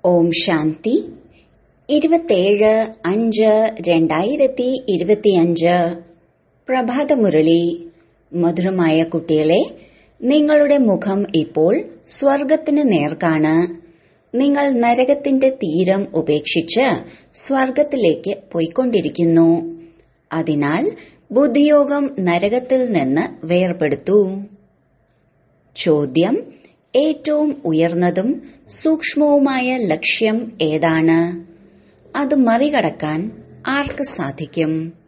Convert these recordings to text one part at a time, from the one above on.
ഓം ശാന്തി ഇരുപത്തേഴ് അഞ്ച് രണ്ടായിരത്തി ഇരുപത്തിയഞ്ച് പ്രഭാതമുരളി മധുരമായ കുട്ടികളെ നിങ്ങളുടെ മുഖം ഇപ്പോൾ സ്വർഗത്തിന് നേർക്കാണ് നിങ്ങൾ നരകത്തിന്റെ തീരം ഉപേക്ഷിച്ച് സ്വർഗത്തിലേക്ക് പോയിക്കൊണ്ടിരിക്കുന്നു അതിനാൽ ബുദ്ധിയോഗം നരകത്തിൽ നിന്ന് വേർപെടുത്തൂ ചോദ്യം ഏറ്റവും ഉയർന്നതും സൂക്ഷ്മവുമായ ലക്ഷ്യം ഏതാണ് അത് മറികടക്കാൻ ആർക്ക് സാധിക്കും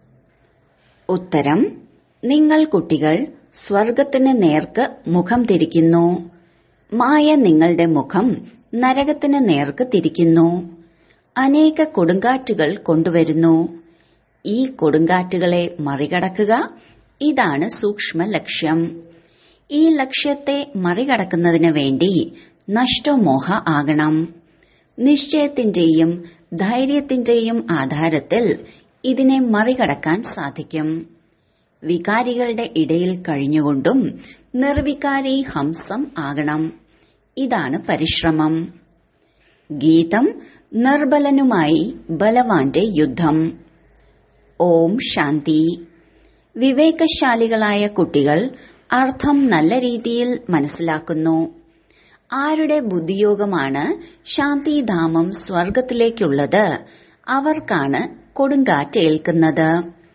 ഉത്തരം നിങ്ങൾ കുട്ടികൾ സ്വർഗത്തിന് നേർക്ക് മുഖം തിരിക്കുന്നു മായ നിങ്ങളുടെ മുഖം നരകത്തിന് നേർക്ക് തിരിക്കുന്നു അനേക കൊടുങ്കാറ്റുകൾ കൊണ്ടുവരുന്നു ഈ കൊടുങ്കാറ്റുകളെ മറികടക്കുക ഇതാണ് സൂക്ഷ്മ ലക്ഷ്യം ഈ ലക്ഷ്യത്തെ മറികടക്കുന്നതിന് വേണ്ടി നഷ്ടമോഹ ആകണം നിശ്ചയത്തിന്റെയും ധൈര്യത്തിന്റെയും ആധാരത്തിൽ ഇതിനെ മറികടക്കാൻ സാധിക്കും വികാരികളുടെ ഇടയിൽ കഴിഞ്ഞുകൊണ്ടും നിർവികാരി ഹംസം ആകണം ഇതാണ് പരിശ്രമം ഗീതം നിർബലനുമായി ബലവാന്റെ യുദ്ധം ഓം ശാന്തി വിവേകശാലികളായ കുട്ടികൾ അർത്ഥം നല്ല രീതിയിൽ മനസ്സിലാക്കുന്നു ആരുടെ ബുദ്ധിയോഗമാണ് ശാന്തിധാമം സ്വർഗത്തിലേക്കുള്ളത് അവർക്കാണ് കൊടുങ്കാറ്റേൽക്കുന്നത്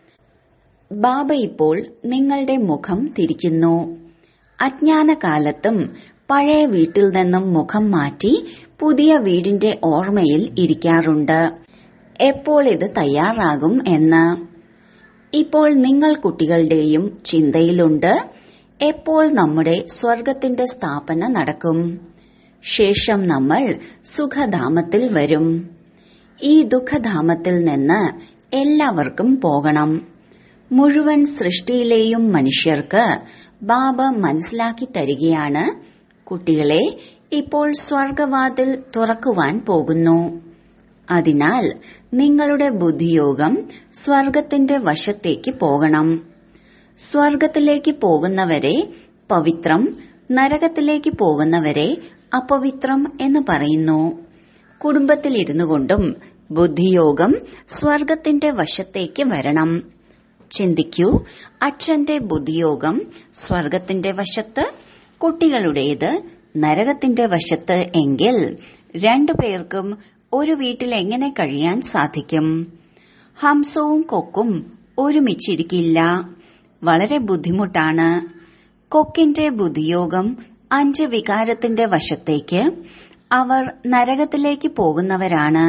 ബാബ ഇപ്പോൾ നിങ്ങളുടെ മുഖം തിരിക്കുന്നു അജ്ഞാനകാലത്തും പഴയ വീട്ടിൽ നിന്നും മുഖം മാറ്റി പുതിയ വീടിന്റെ ഓർമ്മയിൽ ഇരിക്കാറുണ്ട് എപ്പോൾ ഇത് തയ്യാറാകും എന്ന് ഇപ്പോൾ നിങ്ങൾ കുട്ടികളുടെയും ചിന്തയിലുണ്ട് എപ്പോൾ നമ്മുടെ സ്വർഗത്തിന്റെ സ്ഥാപന നടക്കും ശേഷം നമ്മൾ സുഖധാമത്തിൽ വരും ഈ ദുഃഖധാമത്തിൽ നിന്ന് എല്ലാവർക്കും പോകണം മുഴുവൻ സൃഷ്ടിയിലെയും മനുഷ്യർക്ക് ബാബ മനസ്സിലാക്കി തരികയാണ് കുട്ടികളെ ഇപ്പോൾ സ്വർഗവാതിൽ തുറക്കുവാൻ പോകുന്നു അതിനാൽ നിങ്ങളുടെ ബുദ്ധിയോഗം സ്വർഗത്തിന്റെ വശത്തേക്ക് പോകണം സ്വർഗത്തിലേക്ക് പോകുന്നവരെ പവിത്രം നരകത്തിലേക്ക് പോകുന്നവരെ അപവിത്രം എന്ന് പറയുന്നു കുടുംബത്തിലിരുന്നു കൊണ്ടും ബുദ്ധിയോഗം സ്വർഗത്തിന്റെ വശത്തേക്ക് വരണം ചിന്തിക്കൂ അച്ഛന്റെ ബുദ്ധിയോഗം സ്വർഗത്തിന്റെ വശത്ത് കുട്ടികളുടേത് നരകത്തിന്റെ വശത്ത് എങ്കിൽ രണ്ടു പേർക്കും ഒരു വീട്ടിൽ എങ്ങനെ കഴിയാൻ സാധിക്കും ഹംസവും കൊക്കും ഒരുമിച്ചിരിക്കില്ല വളരെ ബുദ്ധിമുട്ടാണ് കൊക്കിന്റെ ബുദ്ധിയോഗം അഞ്ച് വികാരത്തിന്റെ വശത്തേക്ക് അവർ നരകത്തിലേക്ക് പോകുന്നവരാണ്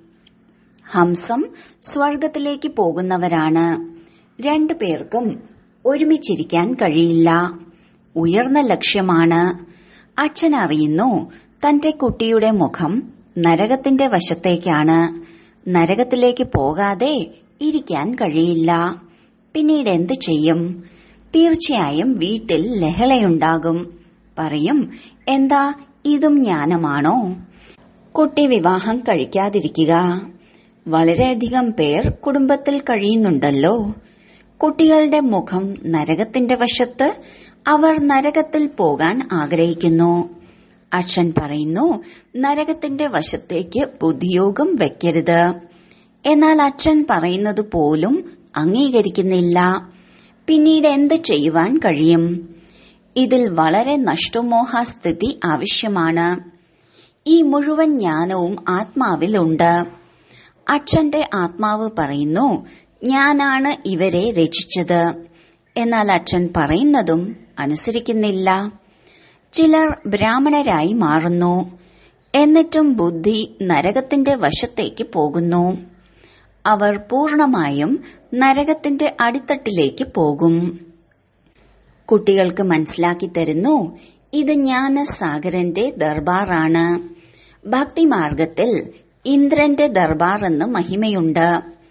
ഹംസം സ്വർഗത്തിലേക്ക് പോകുന്നവരാണ് രണ്ടു പേർക്കും ഒരുമിച്ചിരിക്കാൻ കഴിയില്ല ഉയർന്ന ലക്ഷ്യമാണ് അച്ഛൻ അറിയുന്നു തന്റെ കുട്ടിയുടെ മുഖം നരകത്തിന്റെ വശത്തേക്കാണ് നരകത്തിലേക്ക് പോകാതെ ഇരിക്കാൻ കഴിയില്ല പിന്നീട് എന്തു ചെയ്യും തീർച്ചയായും വീട്ടിൽ ലഹളയുണ്ടാകും പറയും എന്താ ഇതും ജ്ഞാനമാണോ കുട്ടി വിവാഹം കഴിക്കാതിരിക്കുക വളരെയധികം പേർ കുടുംബത്തിൽ കഴിയുന്നുണ്ടല്ലോ കുട്ടികളുടെ മുഖം നരകത്തിന്റെ വശത്ത് അവർ നരകത്തിൽ പോകാൻ ആഗ്രഹിക്കുന്നു അച്ഛൻ പറയുന്നു നരകത്തിന്റെ വശത്തേക്ക് ബുദ്ധിയോഗം വെക്കരുത് എന്നാൽ അച്ഛൻ പറയുന്നത് പോലും അംഗീകരിക്കുന്നില്ല പിന്നീട് എന്ത് ചെയ്യുവാൻ കഴിയും ഇതിൽ വളരെ നഷ്ടമോഹ സ്ഥിതി ആവശ്യമാണ് ഈ മുഴുവൻ ജ്ഞാനവും ആത്മാവിലുണ്ട് അച്ഛന്റെ ആത്മാവ് പറയുന്നു ഞാനാണ് ഇവരെ രചിച്ചത് എന്നാൽ അച്ഛൻ പറയുന്നതും അനുസരിക്കുന്നില്ല ചിലർ ബ്രാഹ്മണരായി മാറുന്നു എന്നിട്ടും ബുദ്ധി നരകത്തിന്റെ വശത്തേക്ക് പോകുന്നു അവർ പൂർണമായും നരകത്തിന്റെ അടിത്തട്ടിലേക്ക് പോകും കുട്ടികൾക്ക് മനസ്സിലാക്കി തരുന്നു ഇത് ജ്ഞാനസാഗരന്റെ ദർബാറാണ് ഭക്തിമാർഗത്തിൽ ഇന്ദ്രന്റെ ദർബാർ എന്ന് മഹിമയുണ്ട്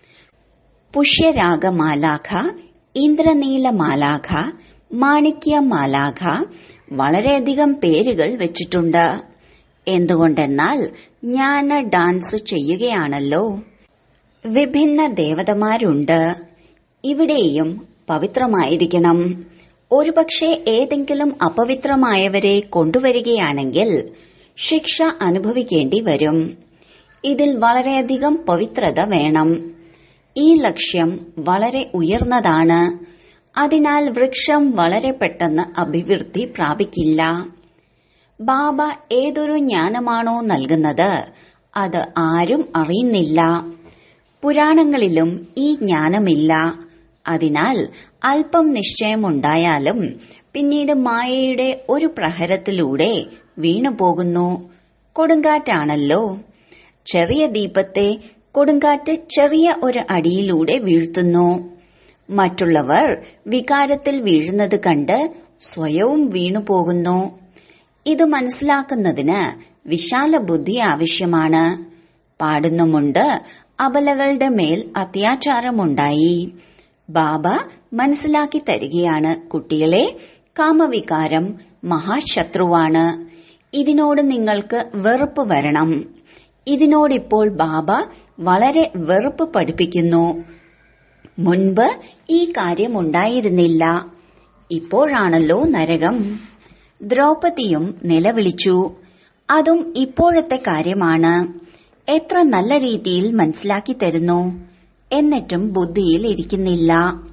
പുഷ്യരാഗമാലാഖ ഇന്ദ്രനീലമാലാഖ മാണിക്യമാലാഖ വളരെയധികം പേരുകൾ വെച്ചിട്ടുണ്ട് എന്തുകൊണ്ടെന്നാൽ ജ്ഞാന ഡാൻസ് ചെയ്യുകയാണല്ലോ വിഭിന്ന ദേവതമാരുണ്ട് ഇവിടെയും പവിത്രമായിരിക്കണം ഒരുപക്ഷെ ഏതെങ്കിലും അപവിത്രമായവരെ കൊണ്ടുവരികയാണെങ്കിൽ ശിക്ഷ അനുഭവിക്കേണ്ടി വരും ഇതിൽ വളരെയധികം പവിത്രത വേണം ഈ ലക്ഷ്യം വളരെ ഉയർന്നതാണ് അതിനാൽ വൃക്ഷം വളരെ പെട്ടെന്ന് അഭിവൃദ്ധി പ്രാപിക്കില്ല ബാബ ഏതൊരു ജ്ഞാനമാണോ നൽകുന്നത് അത് ആരും അറിയുന്നില്ല പുരാണങ്ങളിലും ഈ ജ്ഞാനമില്ല അതിനാൽ അല്പം നിശ്ചയമുണ്ടായാലും പിന്നീട് മായയുടെ ഒരു പ്രഹരത്തിലൂടെ വീണുപോകുന്നു കൊടുങ്കാറ്റാണല്ലോ ചെറിയ ദീപത്തെ കൊടുങ്കാറ്റ് ചെറിയ ഒരു അടിയിലൂടെ വീഴ്ത്തുന്നു മറ്റുള്ളവർ വികാരത്തിൽ വീഴുന്നത് കണ്ട് സ്വയവും വീണുപോകുന്നു ഇത് മനസ്സിലാക്കുന്നതിന് വിശാല ബുദ്ധി ആവശ്യമാണ് പാടുന്നുമുണ്ട് അബലകളുടെ മേൽ അത്യാചാരമുണ്ടായി ബാബ മനസ്സിലാക്കി തരികയാണ് കുട്ടികളെ കാമവികാരം മഹാശത്രുവാണ് ഇതിനോട് നിങ്ങൾക്ക് വെറുപ്പ് വരണം ഇതിനോടിപ്പോൾ ബാബ വളരെ വെറുപ്പ് പഠിപ്പിക്കുന്നു മുൻപ് ഈ കാര്യമുണ്ടായിരുന്നില്ല ഇപ്പോഴാണല്ലോ നരകം ദ്രൗപദിയും നിലവിളിച്ചു അതും ഇപ്പോഴത്തെ കാര്യമാണ് എത്ര നല്ല രീതിയിൽ മനസ്സിലാക്കി തരുന്നു എന്നിട്ടും ബുദ്ധിയിൽ ഇരിക്കുന്നില്ല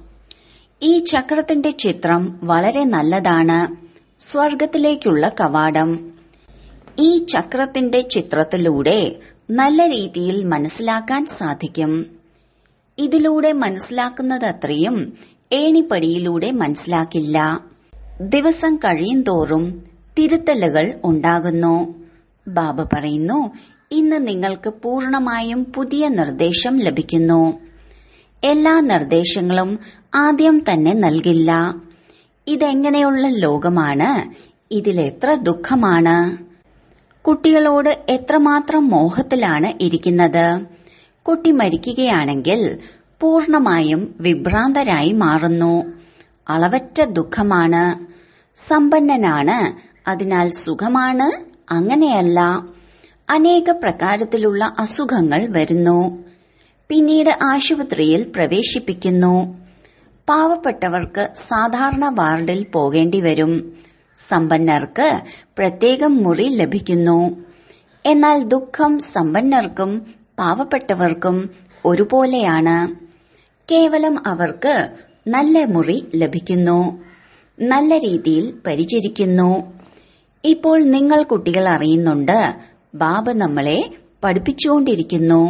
ഈ ചക്രത്തിന്റെ ചിത്രം വളരെ നല്ലതാണ് സ്വർഗത്തിലേക്കുള്ള കവാടം ഈ ചക്രത്തിന്റെ ചിത്രത്തിലൂടെ നല്ല രീതിയിൽ മനസ്സിലാക്കാൻ സാധിക്കും ഇതിലൂടെ മനസ്സിലാക്കുന്നതത്രയും ഏണിപ്പടിയിലൂടെ മനസ്സിലാക്കില്ല ദിവസം കഴിയും തോറും തിരുത്തലുകൾ ഉണ്ടാകുന്നു ബാബ പറയുന്നു ഇന്ന് നിങ്ങൾക്ക് പൂർണമായും പുതിയ നിർദ്ദേശം ലഭിക്കുന്നു എല്ലാ നിർദ്ദേശങ്ങളും ആദ്യം തന്നെ നൽകില്ല ഇതെങ്ങനെയുള്ള ലോകമാണ് ഇതിലെത്ര ദുഃഖമാണ് കുട്ടികളോട് എത്രമാത്രം മോഹത്തിലാണ് ഇരിക്കുന്നത് കുട്ടി മരിക്കുകയാണെങ്കിൽ പൂർണമായും വിഭ്രാന്തരായി മാറുന്നു അളവറ്റ ദുഃഖമാണ് സമ്പന്നനാണ് അതിനാൽ സുഖമാണ് അങ്ങനെയല്ല അനേക പ്രകാരത്തിലുള്ള അസുഖങ്ങൾ വരുന്നു പിന്നീട് ആശുപത്രിയിൽ പ്രവേശിപ്പിക്കുന്നു പാവപ്പെട്ടവർക്ക് സാധാരണ വാർഡിൽ പോകേണ്ടി വരും സമ്പന്നർക്ക് പ്രത്യേകം മുറി ലഭിക്കുന്നു എന്നാൽ ദുഃഖം സമ്പന്നർക്കും പാവപ്പെട്ടവർക്കും ഒരുപോലെയാണ് കേവലം അവർക്ക് നല്ല മുറി ലഭിക്കുന്നു നല്ല രീതിയിൽ പരിചരിക്കുന്നു ഇപ്പോൾ നിങ്ങൾ കുട്ടികൾ അറിയുന്നുണ്ട് ബാബ നമ്മളെ പഠിപ്പിച്ചുകൊണ്ടിരിക്കുന്നു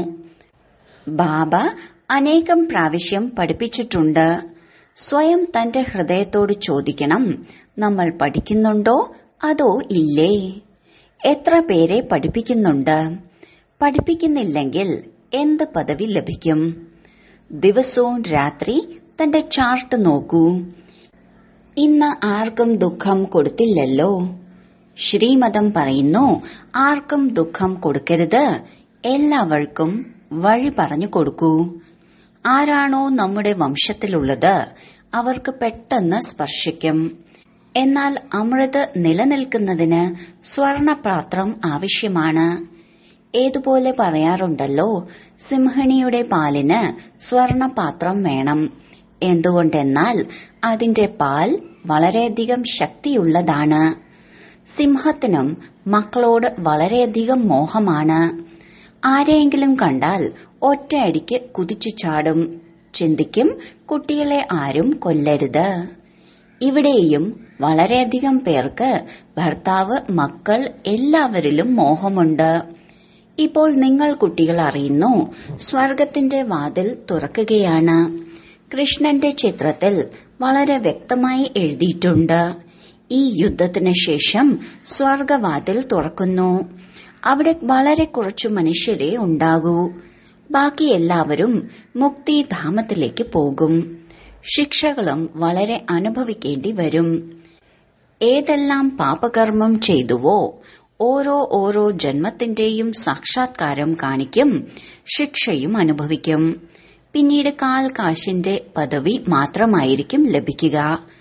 ബാബ അനേകം പ്രാവശ്യം പഠിപ്പിച്ചിട്ടുണ്ട് സ്വയം തന്റെ ഹൃദയത്തോട് ചോദിക്കണം നമ്മൾ പഠിക്കുന്നുണ്ടോ അതോ ഇല്ലേ എത്ര പേരെ പഠിപ്പിക്കുന്നുണ്ട് പഠിപ്പിക്കുന്നില്ലെങ്കിൽ എന്ത് പദവി ലഭിക്കും ദിവസവും രാത്രി തന്റെ ചാർട്ട് നോക്കൂ ഇന്ന് ആർക്കും ദുഃഖം കൊടുത്തില്ലല്ലോ ശ്രീമതം പറയുന്നു ആർക്കും ദുഃഖം കൊടുക്കരുത് എല്ലാവർക്കും വഴി പറഞ്ഞു കൊടുക്കൂ ആരാണോ നമ്മുടെ വംശത്തിലുള്ളത് അവർക്ക് പെട്ടെന്ന് സ്പർശിക്കും എന്നാൽ അമൃത് നിലനിൽക്കുന്നതിന് സ്വർണപാത്രം ആവശ്യമാണ് ഏതുപോലെ പറയാറുണ്ടല്ലോ സിംഹണിയുടെ പാലിന് സ്വർണപാത്രം വേണം എന്തുകൊണ്ടെന്നാൽ അതിന്റെ പാൽ വളരെയധികം ശക്തിയുള്ളതാണ് സിംഹത്തിനും മക്കളോട് വളരെയധികം മോഹമാണ് ആരെയെങ്കിലും കണ്ടാൽ ഒറ്റയടിക്ക് കുതിച്ചു ചാടും ചിന്തിക്കും കുട്ടികളെ ആരും കൊല്ലരുത് ഇവിടെയും വളരെയധികം പേർക്ക് ഭർത്താവ് മക്കൾ എല്ലാവരിലും മോഹമുണ്ട് ഇപ്പോൾ നിങ്ങൾ കുട്ടികൾ അറിയുന്നു സ്വർഗത്തിന്റെ വാതിൽ തുറക്കുകയാണ് കൃഷ്ണന്റെ ചിത്രത്തിൽ വളരെ വ്യക്തമായി എഴുതിയിട്ടുണ്ട് ഈ യുദ്ധത്തിന് ശേഷം സ്വർഗവാതിൽ തുറക്കുന്നു അവിടെ വളരെ കുറച്ചു മനുഷ്യരെ ഉണ്ടാകൂ ബാക്കി എല്ലാവരും മുക്തിധാമത്തിലേക്ക് പോകും ശിക്ഷകളും വളരെ അനുഭവിക്കേണ്ടി വരും ഏതെല്ലാം പാപകർമ്മം ചെയ്തുവോ ഓരോ ഓരോ ജന്മത്തിന്റെയും സാക്ഷാത്കാരം കാണിക്കും ശിക്ഷയും അനുഭവിക്കും പിന്നീട് കാൽ കാശിന്റെ പദവി മാത്രമായിരിക്കും ലഭിക്കുക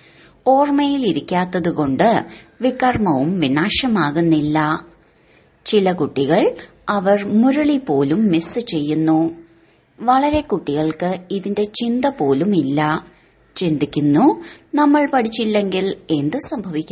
ഓർമ്മയിലിരിക്കാത്തതുകൊണ്ട് വികർമ്മവും വിനാശമാകുന്നില്ല ചില കുട്ടികൾ അവർ മുരളി പോലും മിസ് ചെയ്യുന്നു വളരെ കുട്ടികൾക്ക് ഇതിന്റെ ചിന്ത പോലും ഇല്ല ചിന്തിക്കുന്നു നമ്മൾ പഠിച്ചില്ലെങ്കിൽ എന്ത്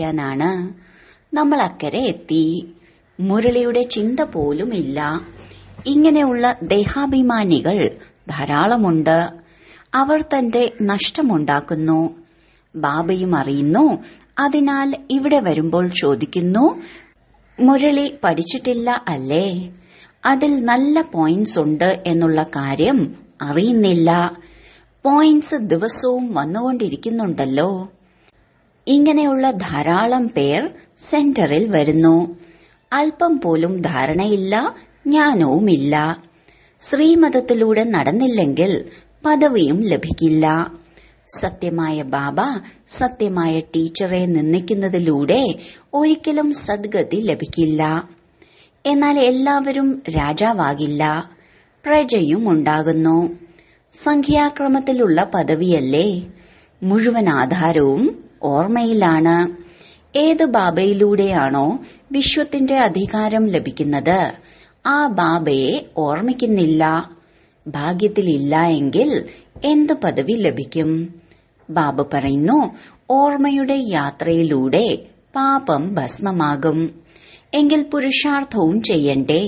സംഭവിക്കാനാണ് നമ്മൾ അക്കരെ എത്തി മുരളിയുടെ ചിന്ത പോലും ഇല്ല ഇങ്ങനെയുള്ള ദേഹാഭിമാനികൾ ധാരാളമുണ്ട് അവർ തന്റെ നഷ്ടമുണ്ടാക്കുന്നു ബാബയും അറിയുന്നു അതിനാൽ ഇവിടെ വരുമ്പോൾ ചോദിക്കുന്നു മുരളി പഠിച്ചിട്ടില്ല അല്ലേ അതിൽ നല്ല പോയിന്റ്സ് ഉണ്ട് എന്നുള്ള കാര്യം അറിയുന്നില്ല പോയിന്റ്സ് ദിവസവും വന്നുകൊണ്ടിരിക്കുന്നുണ്ടല്ലോ ഇങ്ങനെയുള്ള ധാരാളം പേർ സെന്ററിൽ വരുന്നു അല്പം പോലും ധാരണയില്ല ജ്ഞാനവുമില്ല ശ്രീമതത്തിലൂടെ നടന്നില്ലെങ്കിൽ പദവിയും ലഭിക്കില്ല സത്യമായ ബാബ സത്യമായ ടീച്ചറെ നിന്ദിക്കുന്നതിലൂടെ ഒരിക്കലും സദ്ഗതി ലഭിക്കില്ല എന്നാൽ എല്ലാവരും രാജാവാകില്ല പ്രജയും ഉണ്ടാകുന്നു സംഖ്യാക്രമത്തിലുള്ള പദവിയല്ലേ മുഴുവൻ ആധാരവും ഓർമ്മയിലാണ് ഏത് ബാബയിലൂടെയാണോ വിശ്വത്തിന്റെ അധികാരം ലഭിക്കുന്നത് ആ ബാബയെ ഓർമ്മിക്കുന്നില്ല ഭാഗ്യത്തിലില്ല എങ്കിൽ എന്ത് പദവി ലഭിക്കും ബാബ പറയുന്നു ഓർമ്മയുടെ യാത്രയിലൂടെ പാപം ഭസ്മമാകും എങ്കിൽ പുരുഷാർത്ഥവും ചെയ്യണ്ടേ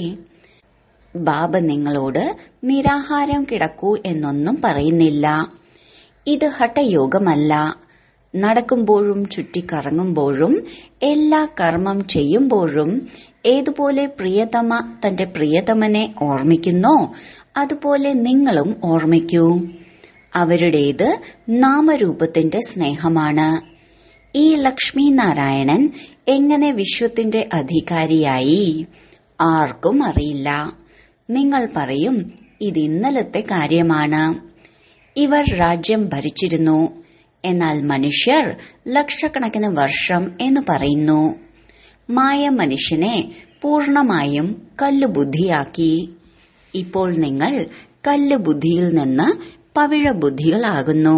ബാബ നിങ്ങളോട് നിരാഹാരം കിടക്കൂ എന്നൊന്നും പറയുന്നില്ല ഇത് ഹഠയോഗമല്ല നടക്കുമ്പോഴും ചുറ്റിക്കറങ്ങുമ്പോഴും എല്ലാ കർമ്മം ചെയ്യുമ്പോഴും ഏതുപോലെ പ്രിയതമ തന്റെ പ്രിയതമനെ ഓർമ്മിക്കുന്നോ അതുപോലെ നിങ്ങളും ഓർമ്മിക്കൂ അവരുടേത് നാമരൂപത്തിന്റെ സ്നേഹമാണ് ഈ ലക്ഷ്മി നാരായണൻ എങ്ങനെ വിശ്വത്തിന്റെ അധികാരിയായി ആർക്കും അറിയില്ല നിങ്ങൾ പറയും ഇത് ഇന്നലത്തെ കാര്യമാണ് ഇവർ രാജ്യം ഭരിച്ചിരുന്നു എന്നാൽ മനുഷ്യർ ലക്ഷക്കണക്കിന് വർഷം എന്ന് പറയുന്നു മായ മനുഷ്യനെ പൂർണമായും കല്ലുബുദ്ധിയാക്കി ഇപ്പോൾ നിങ്ങൾ കല്ലുബുദ്ധിയിൽ നിന്ന് പവിഴ ബുദ്ധികളാകുന്നു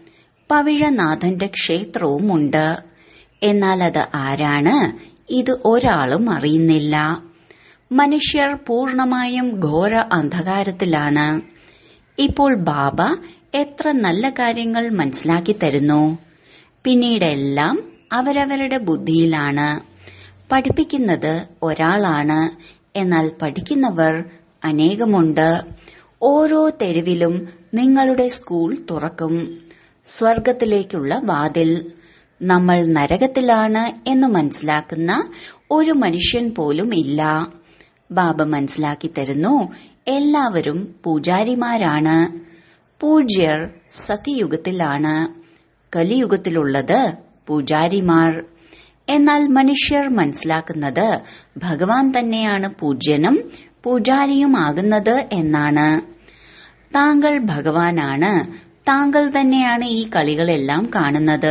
പവിഴനാഥന്റെ ക്ഷേത്രവുമുണ്ട് എന്നാൽ അത് ആരാണ് ഇത് ഒരാളും അറിയുന്നില്ല മനുഷ്യർ പൂർണമായും ഘോര അന്ധകാരത്തിലാണ് ഇപ്പോൾ ബാബ എത്ര നല്ല കാര്യങ്ങൾ മനസ്സിലാക്കി തരുന്നു പിന്നീടെല്ലാം അവരവരുടെ ബുദ്ധിയിലാണ് പഠിപ്പിക്കുന്നത് ഒരാളാണ് എന്നാൽ പഠിക്കുന്നവർ അനേകമുണ്ട് ഓരോ തെരുവിലും നിങ്ങളുടെ സ്കൂൾ തുറക്കും സ്വർഗത്തിലേക്കുള്ള വാതിൽ നമ്മൾ നരകത്തിലാണ് എന്ന് മനസ്സിലാക്കുന്ന ഒരു മനുഷ്യൻ പോലും ഇല്ല ബാബ മനസ്സിലാക്കി തരുന്നു എല്ലാവരും പൂജാരിമാരാണ് പൂജ്യർ സത്യയുഗത്തിലാണ് കലിയുഗത്തിലുള്ളത് പൂജാരിമാർ എന്നാൽ മനുഷ്യർ മനസ്സിലാക്കുന്നത് ഭഗവാൻ തന്നെയാണ് പൂജ്യനും പൂജാരിയുമാകുന്നത് എന്നാണ് താങ്കൾ ഭഗവാനാണ് താങ്കൾ തന്നെയാണ് ഈ കളികളെല്ലാം കാണുന്നത്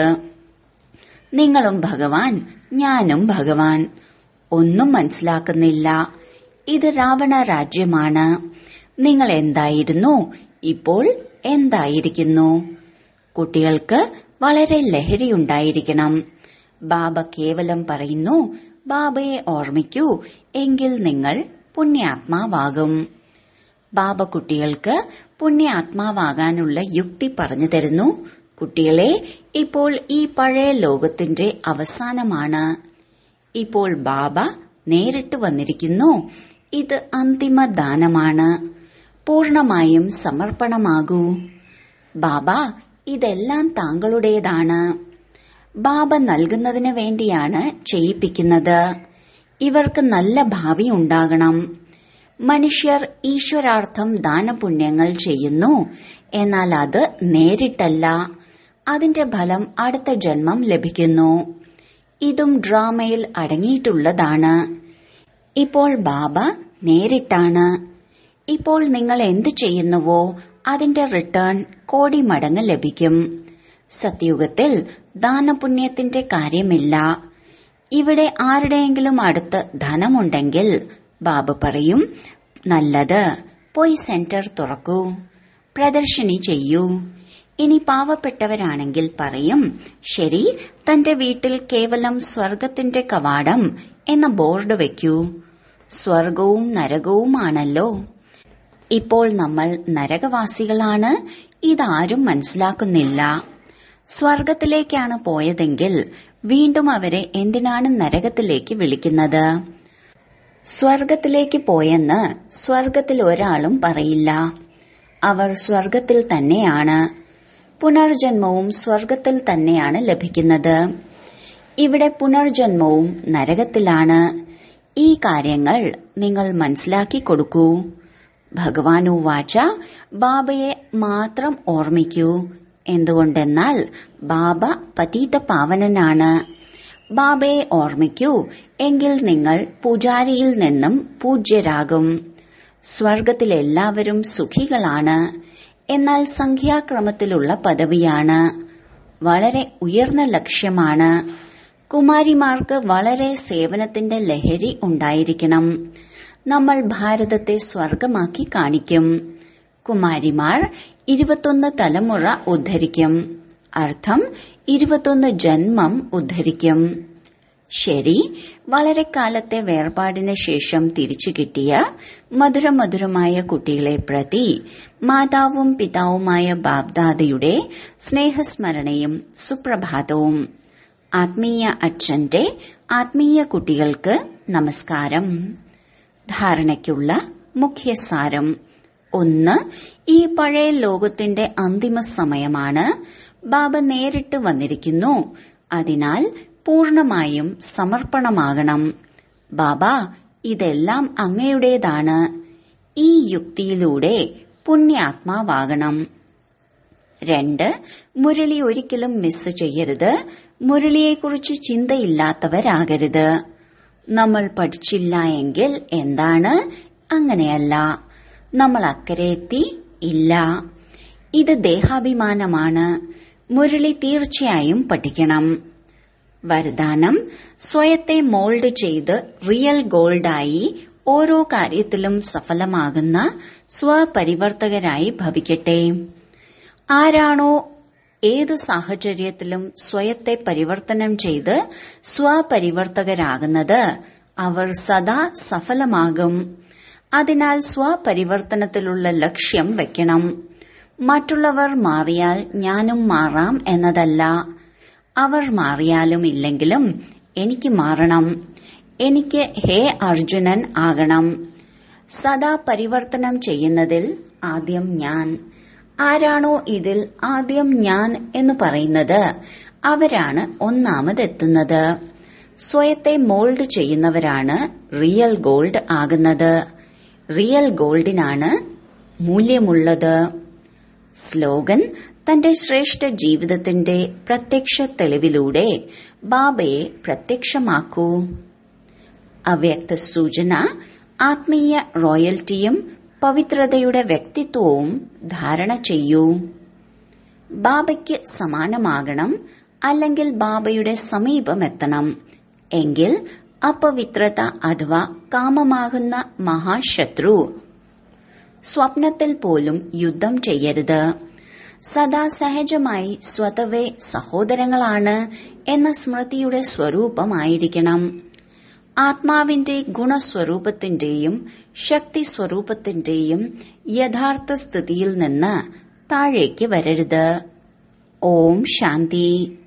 നിങ്ങളും ഭഗവാൻ ഞാനും ഭഗവാൻ ഒന്നും മനസ്സിലാക്കുന്നില്ല ഇത് രാവണ രാജ്യമാണ് നിങ്ങൾ എന്തായിരുന്നു ഇപ്പോൾ എന്തായിരിക്കുന്നു കുട്ടികൾക്ക് വളരെ ലഹരിയുണ്ടായിരിക്കണം ബാബ കേവലം പറയുന്നു ബാബയെ ഓർമ്മിക്കൂ എങ്കിൽ നിങ്ങൾ പുണ്യാത്മാവാകും ബാബ കുട്ടികൾക്ക് പുണ്യാത്മാവാകാനുള്ള യുക്തി പറഞ്ഞു തരുന്നു കുട്ടികളെ ഇപ്പോൾ ഈ പഴയ ലോകത്തിന്റെ അവസാനമാണ് ഇപ്പോൾ ബാബ നേരിട്ട് വന്നിരിക്കുന്നു ഇത് അന്തിമ ദാനമാണ് പൂർണമായും സമർപ്പണമാകൂ ബാബ ഇതെല്ലാം താങ്കളുടേതാണ് ബാബ നൽകുന്നതിന് വേണ്ടിയാണ് ചെയ്യിപ്പിക്കുന്നത് ഇവർക്ക് നല്ല ഭാവി ഉണ്ടാകണം മനുഷ്യർ ഈശ്വരാർത്ഥം ദാനപുണ്യങ്ങൾ ചെയ്യുന്നു എന്നാൽ അത് നേരിട്ടല്ല അതിന്റെ ഫലം അടുത്ത ജന്മം ലഭിക്കുന്നു ഇതും ഡ്രാമയിൽ അടങ്ങിയിട്ടുള്ളതാണ് ഇപ്പോൾ ബാബ നേരിട്ടാണ് ഇപ്പോൾ നിങ്ങൾ എന്ത് ചെയ്യുന്നുവോ അതിന്റെ റിട്ടേൺ കോടി മടങ്ങ് ലഭിക്കും സത്യുഗത്തിൽ ദാനപുണ്യത്തിന്റെ കാര്യമില്ല ഇവിടെ ആരുടെയെങ്കിലും അടുത്ത് ധനമുണ്ടെങ്കിൽ ബാബ പറയും നല്ലത് പോയി സെന്റർ തുറക്കൂ പ്രദർശിനി ചെയ്യൂ ഇനി പാവപ്പെട്ടവരാണെങ്കിൽ പറയും ശരി തന്റെ വീട്ടിൽ കേവലം സ്വർഗത്തിന്റെ കവാടം എന്ന ബോർഡ് വെക്കൂ സ്വർഗവും നരകവുമാണല്ലോ ഇപ്പോൾ നമ്മൾ നരകവാസികളാണ് ഇതാരും മനസ്സിലാക്കുന്നില്ല സ്വർഗത്തിലേക്കാണ് പോയതെങ്കിൽ വീണ്ടും അവരെ എന്തിനാണ് നരകത്തിലേക്ക് വിളിക്കുന്നത് സ്വർഗത്തിലേക്ക് പോയെന്ന് സ്വർഗത്തിൽ ഒരാളും പറയില്ല അവർ സ്വർഗത്തിൽ തന്നെയാണ് പുനർജന്മവും സ്വർഗത്തിൽ തന്നെയാണ് ലഭിക്കുന്നത് ഇവിടെ പുനർജന്മവും നരകത്തിലാണ് ഈ കാര്യങ്ങൾ നിങ്ങൾ മനസ്സിലാക്കി കൊടുക്കൂ ഭഗവാൻ വാച ബാബയെ മാത്രം ഓർമ്മിക്കൂ എന്തുകൊണ്ടെന്നാൽ ബാബ പതീത പാവനനാണ് ബാബയെ ഓർമ്മിക്കൂ എങ്കിൽ നിങ്ങൾ പൂജാരിയിൽ നിന്നും പൂജ്യരാകും സ്വർഗത്തിലെല്ലാവരും സുഖികളാണ് എന്നാൽ സംഖ്യാക്രമത്തിലുള്ള പദവിയാണ് വളരെ ഉയർന്ന ലക്ഷ്യമാണ് കുമാരിമാർക്ക് വളരെ സേവനത്തിന്റെ ലഹരി ഉണ്ടായിരിക്കണം നമ്മൾ ഭാരതത്തെ സ്വർഗമാക്കി കാണിക്കും കുമാരിമാർ ഇരുപത്തൊന്ന് തലമുറ ഉദ്ധരിക്കും അർത്ഥം ഇരുപത്തൊന്ന് ജന്മം ഉദ്ധരിക്കും ശരി വളരെ കാലത്തെ വേർപാടിന് ശേഷം തിരിച്ചു കിട്ടിയ മധുരമധുരമായ കുട്ടികളെ പ്രതി മാതാവും പിതാവുമായ ബാബ്ദാദയുടെ സ്നേഹസ്മരണയും സുപ്രഭാതവും ആത്മീയ അച്ഛന്റെ ആത്മീയ കുട്ടികൾക്ക് നമസ്കാരം ധാരണയ്ക്കുള്ള മുഖ്യസാരം ഒന്ന് ഈ പഴയ ലോകത്തിന്റെ അന്തിമ സമയമാണ് ബാബ നേരിട്ട് വന്നിരിക്കുന്നു അതിനാൽ പൂർണമായും സമർപ്പണമാകണം ബാബ ഇതെല്ലാം അങ്ങയുടേതാണ് ഈ യുക്തിയിലൂടെ പുണ്യാത്മാവാകണം രണ്ട് മുരളി ഒരിക്കലും മിസ് ചെയ്യരുത് മുരളിയെക്കുറിച്ച് ചിന്തയില്ലാത്തവരാകരുത് നമ്മൾ പഠിച്ചില്ല എങ്കിൽ എന്താണ് അങ്ങനെയല്ല നമ്മൾ അക്കരെ എത്തി ഇല്ല ഇത് ദേഹാഭിമാനമാണ് മുരളി തീർച്ചയായും പഠിക്കണം വരദാനം സ്വയത്തെ മോൾഡ് ചെയ്ത് റിയൽ ഗോൾഡായി ഓരോ കാര്യത്തിലും സഫലമാകുന്ന സ്വപരിവർത്തകരായി ഭവിക്കട്ടെ ആരാണോ ഏത് സാഹചര്യത്തിലും സ്വയത്തെ പരിവർത്തനം ചെയ്ത് സ്വപരിവർത്തകരാകുന്നത് അവർ സദാ സഫലമാകും അതിനാൽ സ്വപരിവർത്തനത്തിലുള്ള ലക്ഷ്യം വെക്കണം മറ്റുള്ളവർ മാറിയാൽ ഞാനും മാറാം എന്നതല്ല അവർ മാറിയാലും ഇല്ലെങ്കിലും എനിക്ക് മാറണം എനിക്ക് ഹേ അർജുനൻ ആകണം സദാ പരിവർത്തനം ചെയ്യുന്നതിൽ ആദ്യം ഞാൻ ആരാണോ ഇതിൽ ആദ്യം ഞാൻ എന്ന് പറയുന്നത് അവരാണ് ഒന്നാമതെത്തുന്നത് സ്വയത്തെ മോൾഡ് ചെയ്യുന്നവരാണ് റിയൽ ഗോൾഡ് ആകുന്നത് റിയൽ ഗോൾഡിനാണ് മൂല്യമുള്ളത് സ്ലോഗൻ തന്റെ ശ്രേഷ്ഠ ജീവിതത്തിന്റെ പ്രത്യക്ഷ തെളിവിലൂടെ ബാബയെ പ്രത്യക്ഷമാക്കൂ അവ്യക്ത സൂചന ആത്മീയ റോയൽറ്റിയും പവിത്രതയുടെ വ്യക്തിത്വവും ധാരണ ചെയ്യൂ ബാബയ്ക്ക് സമാനമാകണം അല്ലെങ്കിൽ ബാബയുടെ സമീപമെത്തണം എങ്കിൽ അപവിത്രത അഥവാ കാമമാകുന്ന മഹാശത്രു സ്വപ്നത്തിൽ പോലും യുദ്ധം ചെയ്യരുത് സദാ സഹജമായി സ്വതവേ സഹോദരങ്ങളാണ് എന്ന സ്മൃതിയുടെ സ്വരൂപമായിരിക്കണം ആത്മാവിന്റെ ഗുണസ്വരൂപത്തിന്റെയും ശക്തി സ്വരൂപത്തിന്റെയും യഥാർത്ഥ സ്ഥിതിയിൽ നിന്ന് താഴേക്ക് വരരുത് ഓം ശാന്തി